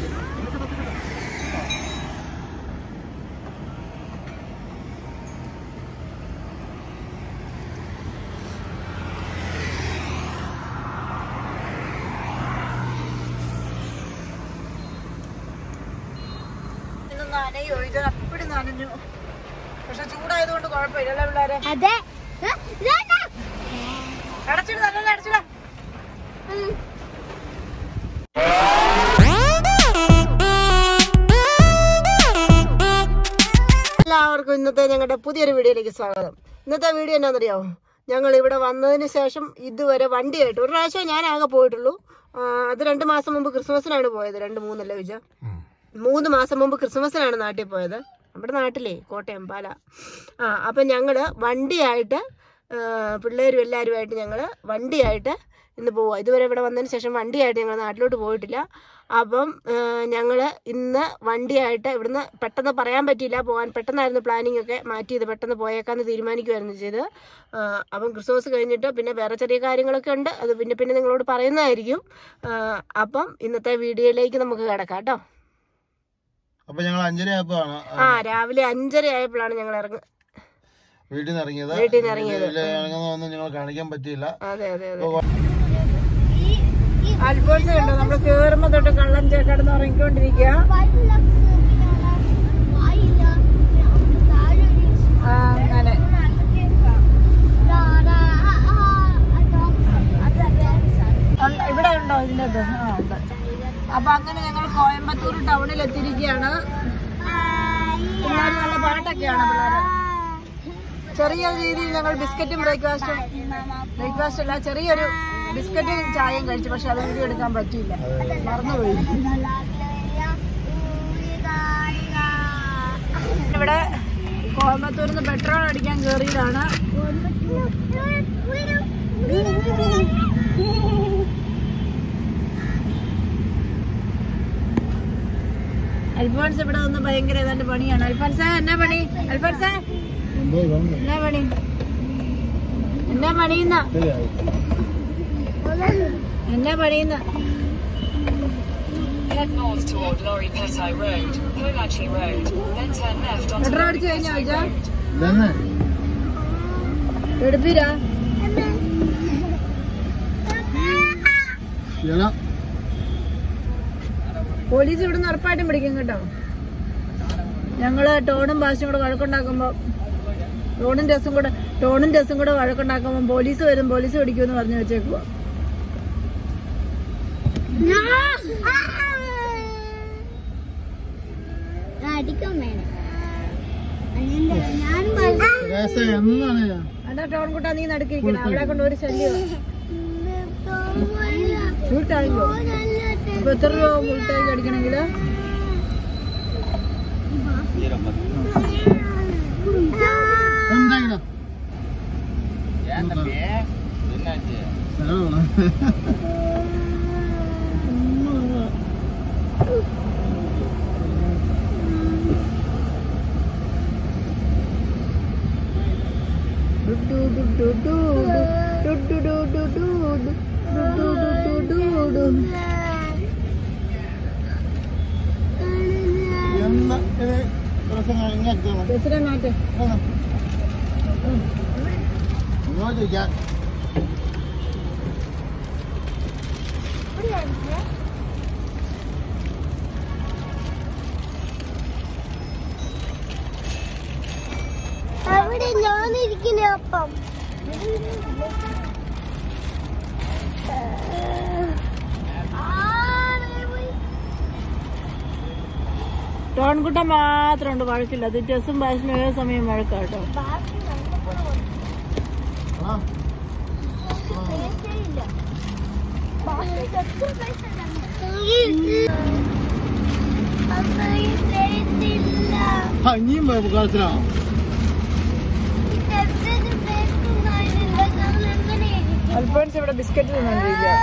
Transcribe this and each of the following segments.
ഇത് നനയോ ഇത് അപ്പടി നനഞ്ഞു പക്ഷെ ചൂടായതുകൊണ്ട് കുഴപ്പമില്ലല്ലേ പിള്ളേരെ അതെ ഏ, ഇതാണ്ടാ. അടച്ചിട് നല്ല അടച്ചിട എല്ലാവർക്കും ഇന്നത്തെ ഞങ്ങളുടെ പുതിയൊരു വീഡിയോയിലേക്ക് സ്വാഗതം ഇന്നത്തെ വീഡിയോ എന്നാണെന്നറിയാമോ ഞങ്ങൾ ഇവിടെ വന്നതിന് ശേഷം ഇതുവരെ വണ്ടിയായിട്ട് ഒരു പ്രാവശ്യം ഞാൻ ആകെ പോയിട്ടുള്ളൂ ആ, അത് രണ്ട് മാസം മുമ്പ് ക്രിസ്മസിനാണ് പോയത് രണ്ട് മൂന്നല്ലേ വിജ മൂന്ന് മാസം മുമ്പ് ക്രിസ്മസിനാണ് നാട്ടിൽ പോയത് നമ്മുടെ നാട്ടിലേ കോട്ടയം പാല ആ അപ്പം ഞങ്ങൾ വണ്ടിയായിട്ട് ആ, പിള്ളേരും എല്ലാവരുമായിട്ട് ഞങ്ങൾ വണ്ടിയായിട്ട് ഇന്ന് പോവുക ഇതുവരെ ഇവിടെ വന്നതിന് ശേഷം വണ്ടിയായിട്ട് ഞങ്ങൾ നാട്ടിലോട്ട് പോയിട്ടില്ല അപ്പം ഞങ്ങൾ ഇന്ന് വണ്ടിയായിട്ട് ഇവിടുന്ന് പെട്ടെന്ന് പറയാൻ പറ്റിയില്ല പോകാൻ പെട്ടെന്നായിരുന്നു പ്ലാനിങ് ഒക്കെ മാറ്റി ഇത് പെട്ടെന്ന് പോയേക്കാന്ന് തീരുമാനിക്കുമായിരുന്നു ചെയ്ത് ആ, അപ്പം ക്രിസ്മസ് കഴിഞ്ഞിട്ട് പിന്നെ വേറെ ചെറിയ കാര്യങ്ങളൊക്കെ ഉണ്ട് അത് പിന്നെ പിന്നെ നിങ്ങളോട് പറയുന്നതായിരിക്കും ആ, അപ്പം ഇന്നത്തെ വീഡിയോയിലേക്ക് നമുക്ക് കിടക്കാം കേട്ടോ അപ്പൊ ഞങ്ങൾ അഞ്ചര ആയപ്പോഴാണ് ആ രാവിലെ അഞ്ചര ആയപ്പോഴാണ് ഞങ്ങൾ ഇറങ്ങുക വീട്ടിൽ നിന്ന് ഇറങ്ങിയത് വീട്ടിൽ നിന്ന് ഇറങ്ങിയത്. വീട്ടിൽ ഇറങ്ങുന്നതൊന്നും ഞങ്ങൾ കാണിക്കാൻ പറ്റിയില്ല അതെ അതെ അതെ അൽഫോൺസ് കണ്ടോ നമ്മൾ കേറുമ്പോ തൊട്ട് കള്ളൻ ചേട്ടടുന്ന് ഉറങ്ങിക്കൊണ്ടിരിക്കുക വൈറ്റ് ലക്സ് പിന്നെ വായില്ല പിന്നെ താഴെ ഒരു ആ, അങ്ങനെ റാ, റാ, ആ, ആ, ആ, ഡോഗ്സ്. അത് ഡോഗ്സ് ആണ്. ഉണ്ട്. ഇവിടെ ഉണ്ടോ ഇതിന്റെ ഇത്? ആ ഉണ്ട് അപ്പൊ അങ്ങനെ ഞങ്ങൾ കോയമ്പത്തൂർ ടൗണിൽ എത്തിയിരിക്കുകയാണ് പിള്ളേർ നല്ല പാട്ടൊക്കെയാണ് പിള്ളേര് ചെറിയ രീതിയിൽ ഞങ്ങൾ ബിസ്ക്കറ്റും ബ്രേക്ക്ഫാസ്റ്റും ബ്രേക്ക്ഫാസ്റ്റ് അല്ല ചെറിയൊരു ബിസ്ക്കറ്റും ചായയും കഴിച്ചു പക്ഷെ അത് വീഡിയോ എടുക്കാൻ പറ്റിയില്ല മറന്നുപോയി ഇവിടെ കോയമ്പത്തൂരിൽ നിന്ന് പെട്രോൾ അടിക്കാൻ കയറിയതാണ് അൽഫോൺസ് ഇവിടെ വന്ന് ഭയങ്കര ഏതാണ്ട് പണിയാണ് അൽഫോൻസ എന്നാ പണി അൽഫോൻസ എന്നാ പണി എന്നാ പണിയുന്ന എന്നാ പണിയുന്ന Head north toward Lorry Petai Road, Polachi Road, then turn left onto petrol Lorry അടിച്ചു കഴിഞ്ഞോ Petai ചോദിച്ചാ Road. ഇതന്നെ എടുപ്പിരാ ഇതാ. പോലീസ് ഇവിടുന്ന് ഉറപ്പായിട്ടും പിടിക്കും കേട്ടോ ഞങ്ങള് ടോണും ഭാഷയും കൂടെ വഴക്കുണ്ടാക്കുമ്പോ ടോണും രസും കൂടെ ടോണും രസും കൂടെ വഴക്കുണ്ടാക്കുമ്പോ പോലീസ് വരും പോലീസ് പിടിക്കുമെന്ന് പറഞ്ഞു വെച്ചേക്കുവാ അടിക്കാൻ വേണം അതിന്റെ ഞാൻ പറഞ്ഞു രേസ എന്നാണ് ഞാൻ? അതാ ടോൺ കുട്ടാ നീ നടുക്കിരിക്കണം അവിടെ കൊണ്ട് ഒരു ശല്യം ഫുൾ ടാങ്കോ അപ്പൊ എത്ര രൂപ ഫുൾ ടാങ്ക് അടിക്കണമെങ്കിൽ എന്താ ഇങ്ങനെ? സ്ഥലമാണ്. എന്നാ ഇത് രസം ഇങ്ങോട്ട് തരണം. പ്രസിഡന്റ് മാറ്റേ ഇങ്ങോട്ട്. ഇങ്ങോട്ട് ഇരിക്കാൻ. അവിടെ ഞാനിരിക്കുന്ന അപ്പം ടോൺകുട്ട മാത്രം ഉണ്ട് വഴക്കില്ല അത് ടെസ്സും ഭാഷനും ഏത് സമയം വഴക്കാട്ടോ ആ. ആ, ഇനിയും കളത്തിലാ അൽഫോൺസ് ഇവിടെ ബിസ്ക്കറ്റ് തിന്നോണ്ടിരിക്കുക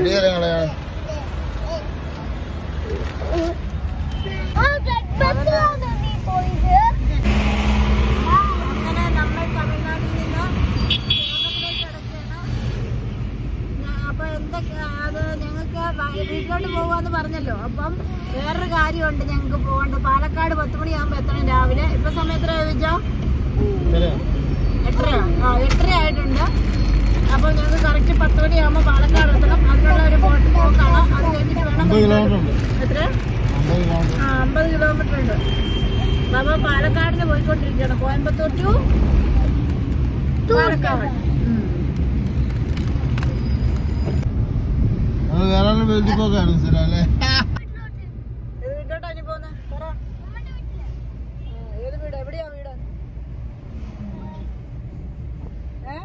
വെടിയേരങ്ങളെയാണ് ആ ബസ്സിലാണ് നീ പോയത് അങ്ങനെ നമ്മൾ തമിഴ്നാട്ടിൽ നിന്ന് കേരളത്തിലേക്ക് കിടക്കുകയാണ് അപ്പൊ എന്തൊക്കെയാ അത് ഞങ്ങൾക്ക് വ- വീട്ടിലോട്ട് പോവാന്ന് പറഞ്ഞല്ലോ അപ്പം വേറൊരു കാര്യമുണ്ട് ഞങ്ങൾക്ക് പോകേണ്ടത് പാലക്കാട് പത്ത് മണിയാകുമ്പോ എത്തണം രാവിലെ ഇപ്പൊ സമയം എത്ര ചോദിച്ചോ എട്ടര ആ എട്ടര ആയിട്ടുണ്ട് അപ്പോൾ ഞങ്ങൾക്ക് കറക്റ്റ് പത്ത് മണിയാകുമ്പോൾ പാലക്കാട് എത്തണം അതിനുള്ള ഒരു ബോട്ട് പോക്കാണ് അത് കഴിഞ്ഞിട്ട് വേണം അമ്പത് കിലോമീറ്റർ ഉണ്ട് എത്ര അമ്പത് കിലോമീറ്റർ ആ അമ്പത് കിലോമീറ്റർ ഉണ്ട് അപ്പോൾ പാലക്കാടിന് പോയിക്കൊണ്ടിരിക്കുകയാണ് കോയമ്പത്തൂർ ടു പാലക്കാട് ഉം. അത് വേറെ വേൾഡ് പോക്കാണ് സ്ഥലം അല്ലേ ഏത് വീട്ടിലോട്ടാ ഇനി പോകുന്നത് പറ ആ, ഏത് വീട് എവിടെയാ വീട് ഏ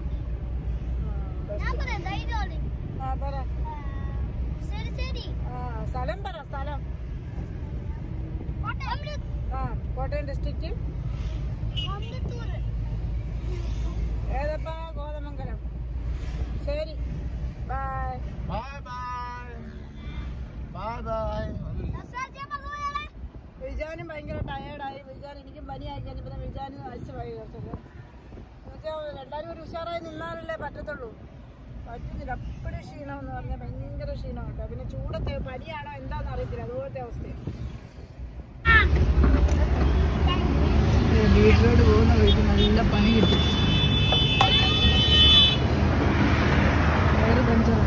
ഞാൻ പറയാം ധൈര്യമാണ് ആ പറ ശരി ശരി ആ സ്ഥലം പറ സ്ഥലം കോട്ടയം ആ കോട്ടയം ഡിസ്ട്രിക്റ്റ് കോയമ്പത്തൂർ ഏതപ്പാ ഗോതമംഗലം ശരി bye bye bye bye bye നസ്രാജ ഭഗവാനെ വിജാനും ഭയങ്കര ടയേർഡായി വിജാൻ എനിക്കും പനിയായി കഴിഞ്ഞപ്പോൾ വിജാനും അയച്ചുപോയി കുറച്ചൊക്കെ എന്നുവെച്ചാൽ എല്ലാവരും ഒരു ഉഷാറായി നിന്നാലല്ലേ പറ്റത്തുള്ളൂ പറ്റുന്നില്ല അപ്പോഴും ക്ഷീണം എന്ന് പറഞ്ഞാൽ ഭയങ്കര ക്ഷീണം കേട്ടോ പിന്നെ ചൂടത്തെ പനിയാണോ എന്താണെന്ന് അറിയത്തില്ല അതുപോലത്തെ അവസ്ഥയാണ് വീട്ടിലോട്ട് പോകുന്ന വഴിക്ക് നല്ല പണി കിട്ടും വയറ് പഞ്ചറായി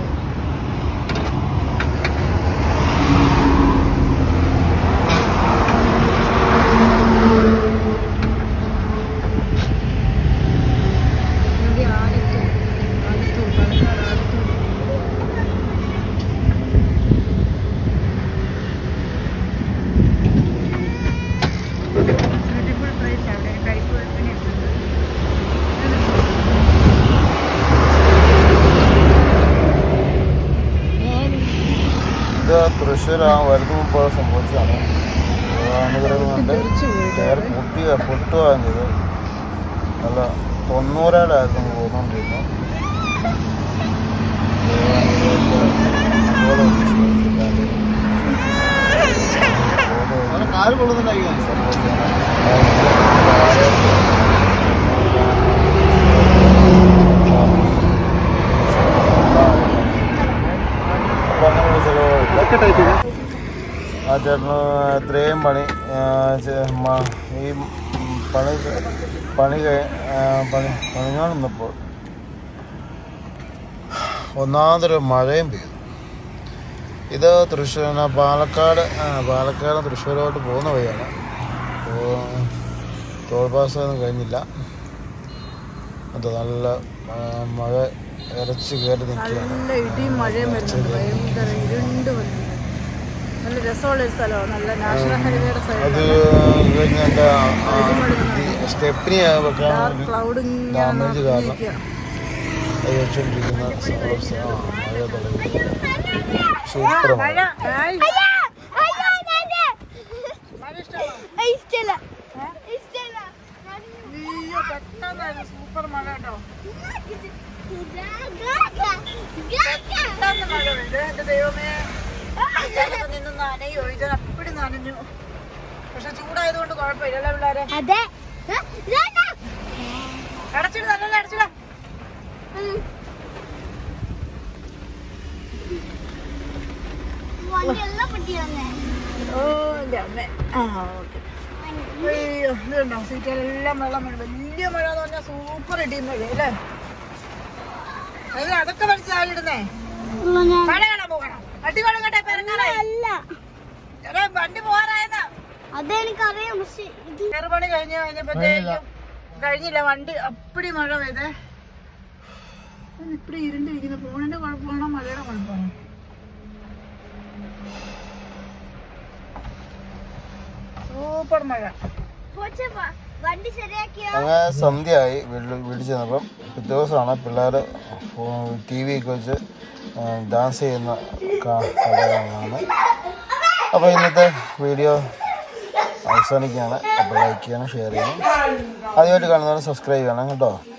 ഇവിടെ ആലത്തൂർ ആലത്തൂർ പാലക്കാട് ആലത്തൂർ ബ്യൂട്ടിഫുൾ പ്ലേസ് അവിടെ കരിപ്പൂരത്തിനുണ്ട് ഇത് തൃശ്ശൂർ ആ വരുന്ന മുമ്പ് സംഭവിച്ചതാണ് അനുഗ്രഹം കൊണ്ട് കയറി പൊട്ടിയ പൊട്ടുകയും ചെയ്തു നല്ല തൊണ്ണൂറേടായിരുന്നു പോന്നുകൊണ്ടിരുന്നു കാല് ആ ചേട്ടന് ഇത്രയും പണി ആ, ചെ- മ- ഈ പണി പണി കഴി- ആ, പണി പണിഞ്ഞോണ്ട് നിന്നപ്പോൾ ഒന്നാമതൊരു മഴയും പെയ്തു ഇത് തൃശ്ശൂർ പാലക്കാട് ആ, പാലക്കാട് തൃശ്ശൂരോട്ട് പോകുന്ന വഴിയാണ് അപ്പോൾ ടോൾ പാസ് ഒന്നും കഴിഞ്ഞില്ല അത് നല്ല ആ, മഴ ഇരച്ച് കയറി നിൽക്കുകയാണ് നല്ല ഇടിയും മഴയും വരുന്നുണ്ട് ഭയങ്കര ഇരുണ്ട് വരുന്നുണ്ട് നല്ല രസമുള്ള ഒരു സ്ഥലമാണ് നല്ല നാഷണൽ ഹൈവേയുടെ അത് സൈഡിൽ കഴിഞ്ഞ എൻ്റെ സ്റ്റെപ്പിനി വെക്കാൻ ഡാർക്ക് ക്ലൗഡ് ഇങ്ങനെ ഡാമേജ് കാരണം നിറഞ്ഞിരിക്കുകയാണ്. അത് വെച്ചോണ്ടിരിക്കുന്ന അവസ്ഥ ആ മഴ തുടങ്ങി സൂപ്പർ മഴ മഴ ഹായ്. അയ്യോ ഞാന് മഴ ഇഷ്ടമാണോ ഇഷ്ടല്ല ഇഷ്ടല്ല അയ്യോ പെട്ടെന്ന് സൂപ്പർ മഴ കേട്ടോ പെട്ടെന്ന് മഴ പെയ്ത് എന്റെ ദൈവമേ ഞാനൊക്കെ നിന്ന് നനയോ ഇത് അപ്പടി നനഞ്ഞു പക്ഷെ ചൂടായതുകൊണ്ട് കുഴപ്പമില്ല അല്ലേ പിള്ളേരെ അതെ അടച്ചിട് നല്ല അടച്ചിട വണ്ടിയെല്ലാം പറ്റിയാന്നേ ഓ എന്റെ അമ്മ ആ ഓക്കെ അയ്യോ ഇത് കണ്ടോ സീറ്റിലെല്ലാം വെള്ളം വീണ് വലിയ മഴ എന്ന് പറഞ്ഞാൽ സൂപ്പർ ഇടിയും മഴ അല്ലേ അത് അതൊക്കെ വലിച്ച് താഴെയിടുന്നേ മഴ കാണാൻ പോകണം അടികൊള്ളും കേട്ടെ പെരങ്ങാറായി അല്ല എടാ, വണ്ടി പോകാറായെന്നാ അതെനിക്കറിയാം പക്ഷെ ഇത് ചെറുപണി കഴിഞ്ഞ് കഴിഞ്ഞപ്പോഴത്തേക്കും കഴിഞ്ഞില്ല വണ്ടി അപ്പടി മഴ പെയ്തേ ഇപ്പടി ഇരുണ്ടിരിക്കുന്ന ഫോണിന്റെ കുഴപ്പമാണോ മഴയുടെ കുഴപ്പമാണോ സൂപ്പർ മഴ പോച്ചെ വ- വണ്ടി ശരിയാക്കിയോ അങ്ങനെ സന്ധ്യയായി വീട്ടിൽ വീട്ടിൽ ചെന്നപ്പം പിറ്റേ ദിവസമാണ് പിള്ളേർ ടി വി ഒക്കെ വെച്ച് ഡാൻസ് ചെയ്യുന്ന കഥകളാണ് അപ്പോൾ ഇന്നത്തെ വീഡിയോ അവസാനിക്കുകയാണ് അപ്പോൾ ലൈക്ക് ചെയ്യണം ഷെയർ ചെയ്യണം ആദ്യമായിട്ട് കാണുന്നവരെ സബ്സ്ക്രൈബ് ചെയ്യണം കേട്ടോ